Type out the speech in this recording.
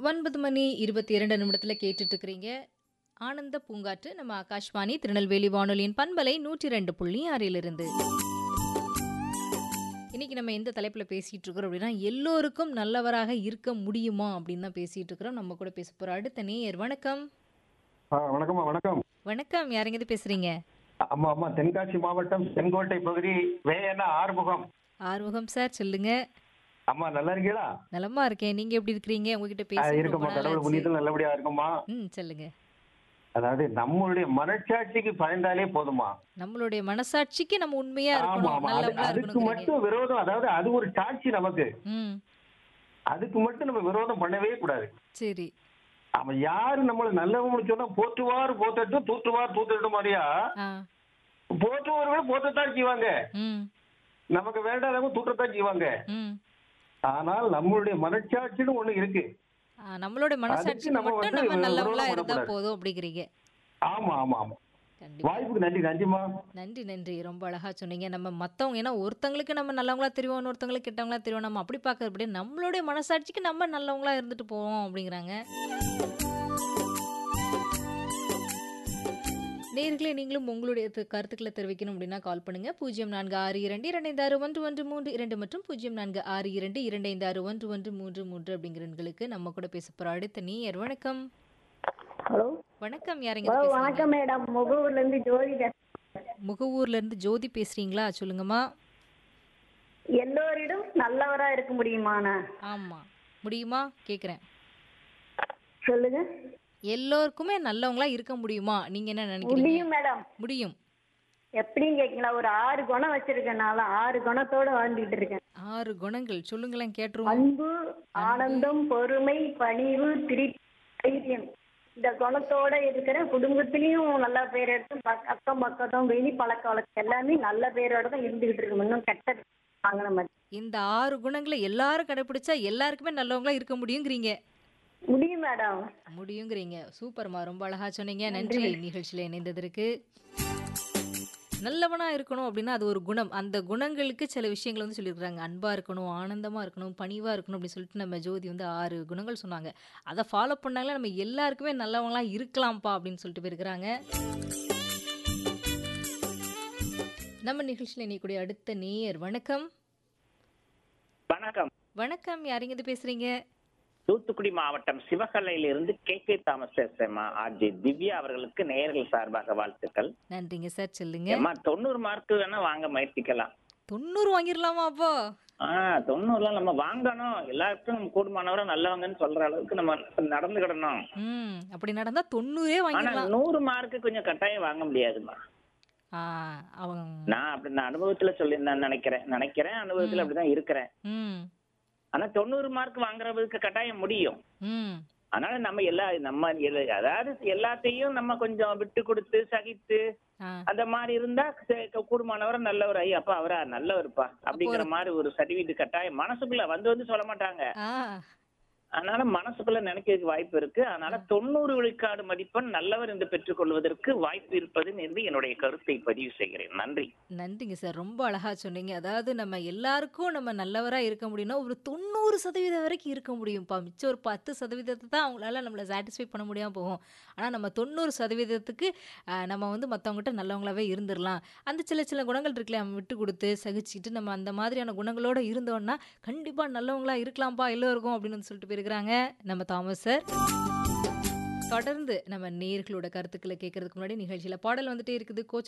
ஒன்பது மணி இருபத்தி இரண்டு நிமிடத்தில் கேட்டுட்டு இருக்கிறீங்க ஆனந்த பூங்காற்று நம்ம ஆகாஷ்வாணி திருநெல்வேலி வானொலியின் பண்பலை நூற்றி ரெண்டு புள்ளி ஆறிலிருந்து இன்னைக்கு நம்ம எந்த தலைப்பில் பேசிகிட்டு இருக்கிறோம் அப்படின்னா எல்லோருக்கும் நல்லவராக இருக்க முடியுமா அப்படின்னு தான் பேசிகிட்டு இருக்கிறோம் நம்ம கூட பேச போகிற அடுத்த நேயர் வணக்கம் ஆ வணக்கம்மா வணக்கம் வணக்கம் யாருங்க பேசுகிறீங்க அம்மா அம்மா தென்காசி மாவட்டம் செங்கோட்டை பகுதி வேயன ஆறுமுகம் ஆறுமுகம் சார் சொல்லுங்க அம்மா நல்லா இருக்கீங்களா நலமா இருக்கேன் நீங்க எப்படி இருக்கிறீங்க உங்ககிட்ட ஆ, பேசி இருக்கம்மா கடவுள் புண்ணியத்தில் நல்லபடியா இருக்குமா ம் சொல்லுங்க அதாவது நம்மளுடைய மனச்சாட்சிக்கு பயந்தாலே போதுமா நம்மளுடைய மனசாட்சிக்கு நம்ம உண்மையா ஆமா இருக்கணும் ஆமா அது- நல்லவங்களா அதுக்கு இருக்கணும் மட்டும் விரோதம் அதாவது அது ஒரு சாட்சி நமக்கு ம் அதுக்கு மட்டும் நம்ம விரோதம் பண்ணவே கூடாது சரி அவன் யாரு நம்மள நல்லவங்கன்னு சொன்னா போற்றுவார் போத்தட்டும் தூற்றுவார் தூத்தட்டும் மாதிரியா ஆ போற்றுவார்கள் போத்தத்தான் செய்வாங்க ம் நமக்கு வேண்டாதவங்க தூற்றத்தான் செய்வாங்க ம் ஆனால் நம்மளுடைய மனச்சாட்சின்னு ஒண்ணு இருக்கு ஆ, நம்மளோட மனசாட்சிக்கு நம்ம மட்டும் வந்து நம்ம விரோதம் நல்லவங்களா இருந்தா பண்ணக்கூடாது. போதும் அப்படிங்கிறீங்க ஆமா ஆமா ஆமா கண்டிப்பா வாய்ப்புக்கு நன்றி நன்றிமா நன்றி நன்றி ரொம்ப அழகா சொன்னீங்க நம்ம மத்தவங்க ஏன்னா ஒருத்தங்களுக்கு நம்ம நல்லவங்களா தெரியும் இன்னொருத்தங்களுக்கு கெட்டவங்களா தெரியும் நம்ம அப்படி பார்க்கறது நம்மளுடைய மனசாட்சிக்கு நம்ம நல்லவங்களா இருந்துட்டு போவோம் அப்படிங்கிறாங்க நேர்களே நீங்களும் உங்களுடைய து- கருத்துக்களை தெரிவிக்கணும் அப்படின்னா கால் பண்ணுங்க பூஜ்ஜியம் நான்கு ஆறு இரண்டு இரண்டு ஐந்து ஆறு ஒன்று ஒன்று மூன்று இரண்டு மற்றும் பூஜ்ஜியம் நான்கு ஆறு இரண்டு இரண்டு ஐந்து ஆறு ஒன்று ஒன்று மூன்று மூன்று அப்படிங்கிற எண்களுக்கு நம்ம கூட பேச போற அடுத்த நீர் வணக்கம் ஹலோ வணக்கம் யாருங்க ஹலோ பேசுறீங்க? வணக்கம் மேடம் முகூர்ல இருந்து ஜோதி பேசுறேன். முகவூர்ல இருந்து ஜோதி பேசுறீங்களா சொல்லுங்கம்மா எல்லோரிடம் நல்லவரா இருக்க முடியுமாண்ணா ஆமா முடியுமா கேக்குறேன் சொல்லுங்க எல்லோருக்குமே நல்லவங்களா இருக்க முடியுமா நீங்க என்ன நினைக்கிறீங்க முடியும் மேடம் முடியும் எப்படின்னு கேக்கீங்களா ஒரு ஆறு குணம் வச்சிருக்கேனால ஆறு குணத்தோட வாழ்ந்துட்டு இருக்கேன் ஆறு குணங்கள் சொல்லுங்களேன் கேட்டுருவோம் அன்பு ஆனந்தம் பொறுமை பணிவு திரி தைரியம் இந்த குணத்தோட இருக்கிற குடும்பத்திலயும் நல்ல பேர் எடுத்து பக்க- அக்கம் பக்கத்தும் வெளி பழக்க வழக்கம் எல்லாமே நல்ல பேரோட தான் இருந்துகிட்டு இருக்கு இன்னும் கெட்ட வாங்கின மாதிரி இந்த ஆறு குணங்களை எல்லாரும் கடைபிடிச்சா எல்லாருக்குமே நல்லவங்களா இருக்க முடியுங்கிறீங்க முடியும் மேடம் முடியுங்கிறீங்க சூப்பர்மா ரொம்ப அழகா சொன்னீங்க நன்றி நிகழ்ச்சியில இணைந்ததற்கு நல்லவனா இருக்கணும் அப்படின்னா அது ஒரு குணம் அந்த குணங்களுக்கு சில விஷயங்கள் வந்து சொல்லியிருக்காங்க அன்பா இருக்கணும் ஆனந்தமா இருக்கணும் பணிவா இருக்கணும் அப்படின்னு சொல்லிட்டு நம்ம ஜோதி வந்து ஆறு குணங்கள் சொன்னாங்க அதை ஃபாலோ பண்ணாங்களே நம்ம எல்லாருக்குமே நல்லவங்களா இருக்கலாம்ப்பா அப்படின்னு சொல்லிட்டு போயிருக்கிறாங்க நம்ம நிகழ்ச்சியில் இணையக்கூடிய அடுத்த நேயர் வணக்கம் வணக்கம் வணக்கம் யாருங்க இது பேசுறீங்க தூத்துக்குடி மாவட்டம் சிவகலையிலிருந்து கே கே தாமஸ் பேசுறேம்மா ஆர்ஜி திவ்யா அவர்களுக்கு நேயர்கள் சார்பாக வாழ்த்துக்கள் நன்றிங்க சார் சொல்லுங்க ஏம்மா தொண்ணூறு மார்க் வேணா வாங்க முயற்சிக்கலாம் தொண்ணூறு வாங்கிடலாமா அப்போ ஆஹ் தொண்ணூறுலாம் நம்ம வாங்கணும் எல்லாருக்கும் நம்ம கூடுமானவரை நல்லவங்கன்னு சொல்ற அளவுக்கு நம்ம நடந்துக்கிடணும் ம் அப்படி நடந்தா தொண்ணூறே ஆனா வாங்கிடலாம் நூறு மார்க்கு கொஞ்சம் கட்டாயம் வாங்க முடியாதுமா ஆ அவங்க நான் அப்படி நான் அனுபவத்துல சொல்லி நான் நினைக்கிறேன் நினைக்கிறேன் அனுபவத்துல அப்படிதான் இருக்கிறேன் ம் ஆனா தொண்ணூறு மார்க் வாங்குறதுக்கு கட்டாயம் முடியும் ம் அதனால நம்ம எல்லா நம்ம எல்ல- அதாவது எல்லாத்தையும் நம்ம கொஞ்சம் விட்டு கொடுத்து சகித்து ஆ அந்த மாதிரி இருந்தா சே- கூடுமானவரை நல்லவர் ஐயா அப்பா அவரா நல்லவருப்பா அப்படிங்கிற மாதிரி ஒரு சர்டிபிகேட் கட்டாயம் மனசுக்குள்ள வந்து வந்து சொல்ல மாட்டாங்க ஆ அதனால மனசுக்குள்ள நினைக்கிறதுக்கு வாய்ப்பு இருக்கு அதனால தொண்ணூறு விழுக்காடு மதிப்பெண் நல்லவர் என்று பெற்றுக் கொள்வதற்கு வாய்ப்பு இருப்பது என்று என்னுடைய கருத்தை பதிவு செய்கிறேன் நன்றி நன்றிங்க சார் ரொம்ப அழகா சொன்னீங்க அதாவது நம்ம எல்லாருக்கும் நம்ம நல்லவரா இருக்க முடியும்னா ஒரு தொண்ணூறு சதவீதம் வரைக்கும் இருக்க முடியும்ப்பா மிச்சம் ஒரு பத்து சதவீதத்தை தான் அவங்களால நம்மளை சாட்டிஸ்ஃபை பண்ண முடியாம போகும் ஆனா நம்ம தொண்ணூறு சதவீதத்துக்கு ஆஹ், நம்ம வந்து மற்றவங்ககிட்ட நல்லவங்களாவே இருந்துடலாம் அந்த சில சில குணங்கள் இருக்குல்ல நம்ம விட்டு கொடுத்து சகிச்சுட்டு நம்ம அந்த மாதிரியான குணங்களோட இருந்தோம்னா கண்டிப்பா நல்லவங்களா இருக்கலாம்ப்பா எல்லோருக்கும் அப்படின்னு வந்து சொல்லிட்டு போயிருக்கிறாங்க நம்ம தாமஸ் சார் தொடர்ந்து நம்ம நேர்களோட கருத்துக்களை கேட்கறதுக்கு முன்னாடி நிகழ்ச்சியில பாடல் வந்துட்டே இருக்குது கோச்